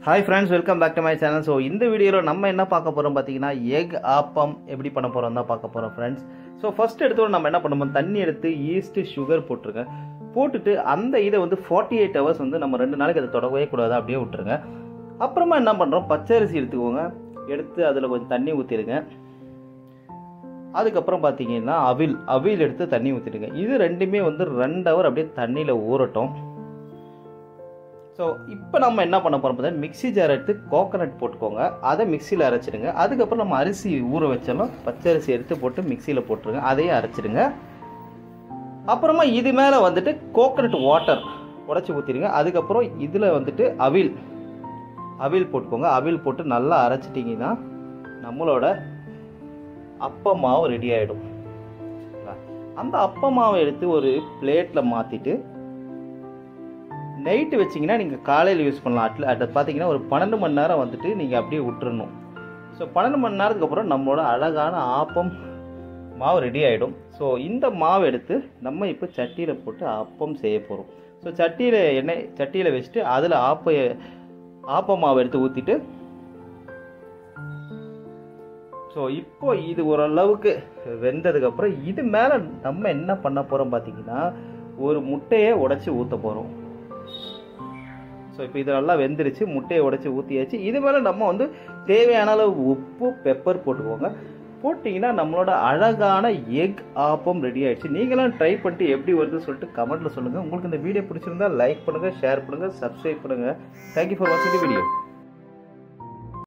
hi friends welcome back to my channel so இந்த வீடியோவில் நம்ம என்ன பார்க்க போகிறோம் பார்த்தீங்கன்னா எக் ஆப்பம் எப்படி பண்ண போகிறோம் தான் பார்க்க போகிறோம் ஃப்ரெண்ட்ஸ் ஸோ ஃபர்ஸ்ட் எடுத்தோட நம்ம என்ன பண்ணுவோம் தண்ணி எடுத்து ஈஸ்ட்டு சுகர் போட்டுருங்க போட்டுட்டு அந்த இதை வந்து ஃபார்ட்டி எயிட் ஹவர்ஸ் வந்து நம்ம ரெண்டு நாளைக்கு அதை தொடவே கூடாது அப்படியே விட்டுருங்க அப்புறமா என்ன பண்ணுறோம் பச்சரிசி எடுத்துக்கோங்க எடுத்து அதில் கொஞ்சம் தண்ணி ஊற்றிடுங்க அதுக்கப்புறம் பார்த்தீங்கன்னா அவில் அவில் எடுத்து தண்ணி ஊற்றிடுங்க இது ரெண்டுமே வந்து ரெண்டு ஹவர் அப்படியே தண்ணியில் ஊறட்டும் ஸோ இப்போ நம்ம என்ன பண்ண போகிறோம் பார்த்தா மிக்ஸி ஜார் எடுத்து கோகனட் போட்டுக்கோங்க அதை மிக்சியில் அரைச்சிடுங்க அதுக்கப்புறம் நம்ம அரிசி ஊற வச்சாலும் பச்சரிசி எடுத்து போட்டு மிக்சியில் போட்டுருங்க அதையும் அரைச்சிடுங்க அப்புறமா இது மேலே வந்துட்டு கோகனட் வாட்டர் உடச்சி ஊற்றிடுங்க அதுக்கப்புறம் இதில் வந்துட்டு அவில் அவில் போட்டுக்கோங்க அவில் போட்டு நல்லா அரைச்சிட்டிங்கன்னா நம்மளோட அப்ப மாவு ரெடி ஆகிடும் அந்த அப்ப மாவை எடுத்து ஒரு பிளேட்டில் மாற்றிட்டு நைட்டு வச்சிங்கன்னா நீங்கள் காலையில் யூஸ் பண்ணலாம் அட்ல அதை பார்த்தீங்கன்னா ஒரு பன்னெண்டு மணி நேரம் வந்துட்டு நீங்கள் அப்படியே விட்டுறணும் ஸோ பன்னெண்டு மணி நேரத்துக்கு அப்புறம் நம்மளோட அழகான ஆப்பம் மாவு ரெடி ஆகிடும் ஸோ இந்த மாவு எடுத்து நம்ம இப்போ சட்டியில் போட்டு அப்பம் செய்ய போகிறோம் ஸோ சட்டியில் எண்ணெய் சட்டியில் வச்சுட்டு அதில் ஆப்ப ஆப்ப மாவு எடுத்து ஊற்றிட்டு ஸோ இப்போ இது ஓரளவுக்கு வெந்ததுக்கப்புறம் இது மேலே நம்ம என்ன பண்ண போகிறோம் பார்த்தீங்கன்னா ஒரு முட்டையை உடச்சி ஊற்ற போகிறோம் ஸோ இப்போ இது நல்லா வெந்துருச்சு முட்டையை உடச்சி ஊற்றியாச்சு இது மேலே நம்ம வந்து தேவையான அளவு உப்பு பெப்பர் போட்டுக்கோங்க போட்டிங்கன்னா நம்மளோட அழகான எக் ஆப்பம் ரெடி ஆயிடுச்சு நீங்களும் ட்ரை பண்ணிட்டு எப்படி வருதுன்னு சொல்லிட்டு கமெண்ட்டில் சொல்லுங்கள் உங்களுக்கு இந்த வீடியோ பிடிச்சிருந்தா லைக் பண்ணுங்கள் ஷேர் பண்ணுங்கள் சப்ஸ்கிரைப் பண்ணுங்கள் தேங்க்யூ ஃபார் வாட்சிங் தி வீடியோ